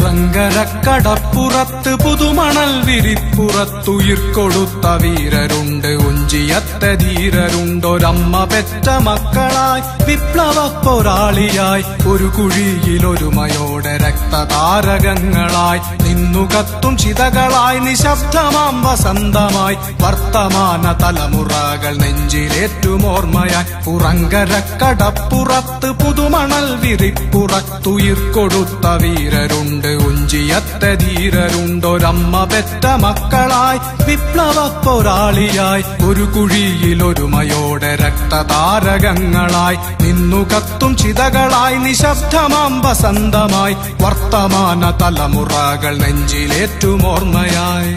പുറങ്കരക്കടപ്പുറത്ത് പുതുമണൽ വിരിപ്പുറത്തുയിർക്കൊടുത്ത വീരരുണ്ട് ഒഞ്ചിയത്തെ ധീരരുണ്ടൊരമ്മ പെറ്റ മക്കളായി വിപ്ലവ പോരാളിയായി ഒരു കുഴിയിലൊരുമയോടെ രക്തതാരകങ്ങളായി നിന്നു കത്തും ചിതകളായി നിശബ്ദമാം വസന്തമായി വർത്തമാന തലമുറകൾ നെഞ്ചിലേറ്റുമോർമ്മയായി പുറങ്കരക്കടപ്പുറത്ത് പുതുമണൽ വിരിപ്പുറത്തുയിർക്കൊടുത്ത വീരരുണ്ട് ഒഞ്ചിയത്തെ ധീരരുണ്ടൊരമ്മ പെറ്റ മക്കളായി വിപ്ലവ പോരാളിയായി ഒരു കുഴിയിലൊരുമയോടെ രക്തതാരകങ്ങളായി നിന്നു കത്തും ചിതകളായി നിശബ്ദമാം വസന്തമായി വർത്തമാന തലമുറകൾ നെഞ്ചിലേറ്റുമോർമ്മയായി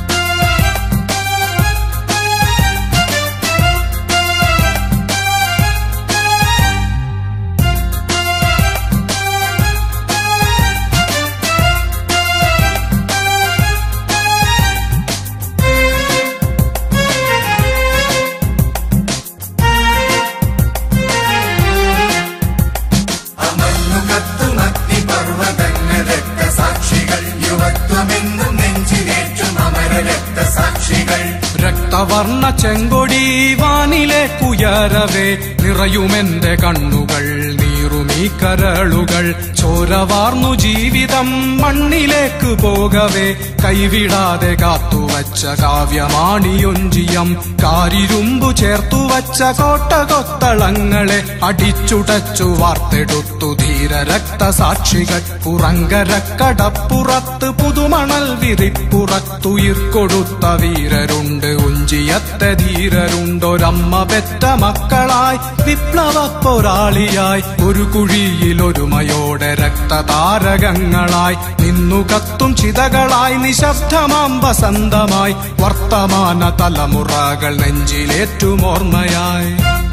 അമർന്നുകത്തുമഗ്നി പർവ്വതങ്ങൾ രക്തസാക്ഷികൾ യുവത്വമെന്നും നെഞ്ചിലേറ്റും അമര രക്തസാക്ഷികൾ രക്തവർണ്ണ ചെങ്കൊടി വാനിലേക്കുയരവേ നിറയുമെന്റെ കണ്ണുകൾ നീറുമീ കരളുകൾ ചോരവാർന്നു ജീവിതം മണ്ണിലേക്ക് പോകവേ കൈവിടാതെ കാത്തുവച്ച കാവ്യമാണിയൊഞ്ചിയം കാരിരുമ്പു ചേർത്തുവച്ച കോട്ടകൊത്തളങ്ങളെ അടിച്ചുടച്ചു വാർത്തെടുത്തു ധീര രക്തസാക്ഷികൾ പുറങ്കരക്കടപ്പുറത്ത് പുതുമണൽ വിരിപ്പുറത്തുയിർക്കൊടുത്ത വീരരുണ്ട് ഉഞ്ചിയത്തെ ധീരരുണ്ടൊരമ്മ പെറ്റ മക്കളായി വിപ്ലവ പോരാളിയായി ഒരു കുഴിയിലൊരുമയോടെ രക്തതാരകങ്ങളായി നിന്നു കത്തും ചിതകളായി നിശബ്ദമാം വസന്തമായി വർത്തമാന തലമുറകൾ നെഞ്ചിലേറ്റുമോർമ്മയായി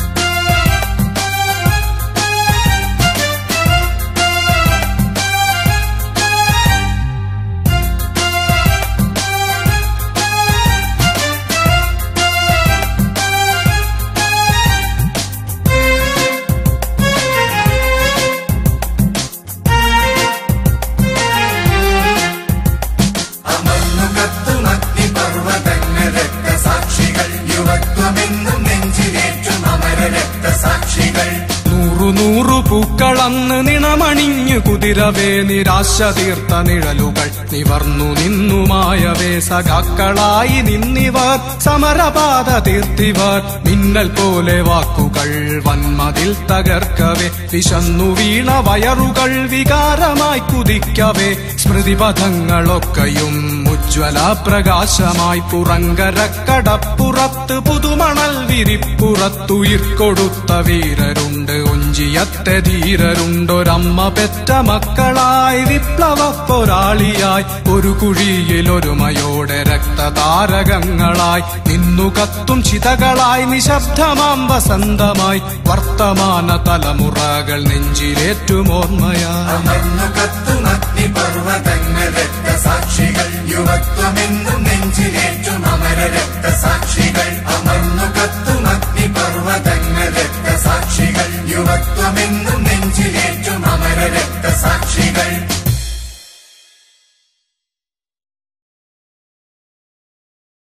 അമർന്നുകത്തുമഗ്നി പർവ്വതങ്ങൾ രക്തസാക്ഷികൾ യുവത്വമെന്നും നെഞ്ചിലേറ്റും അമര രക്തസാക്ഷികൾ നൂറു നൂറു പൂക്കളന്ന് നിണമണിഞ്ഞു കുതിരവേ നിരാശ തീർത്ത നിഴലുകൾ നിവർന്നു നിന്നുമായവേ സഖാക്കളായി നിന്നിവർ സമരപാത തീർത്തിവർ മിന്നൽ പോലെ വാക്കുകൾ വന്മതിൽ തകർക്കവേ വിശന്നു വീണ വയറുകൾ വികാരമായി കുതിക്കവേ സ്മൃതിപഥങ്ങളൊക്കെയും ഉജ്ജ്വല പ്രകാശമായി പുറങ്കരക്കടപ്പുറത്ത് പുതുമണൽ വിരിപ്പുറത്തുയിർക്കൊടുത്ത വീരരുണ്ട് ഒഞ്ചിയത്തെ ധീരരുണ്ടൊരമ്മ പെറ്റ മക്കളായി വിപ്ലവ പോരാളിയായി ഒരു കുഴിയിലൊരുമയോടെ രക്തതാരകങ്ങളായി നിന്നു കത്തും ചിതകളായി നിശബ്ദമാം വസന്തമായി വർത്തമാന തലമുറകൾ നെഞ്ചിലേറ്റുമോർമ്മയായി അമർന്നുകത്തുമഗ്നി പർവ്വതങ്ങൾ രക്തസാക്ഷികൾ യുവത്വമെന്നും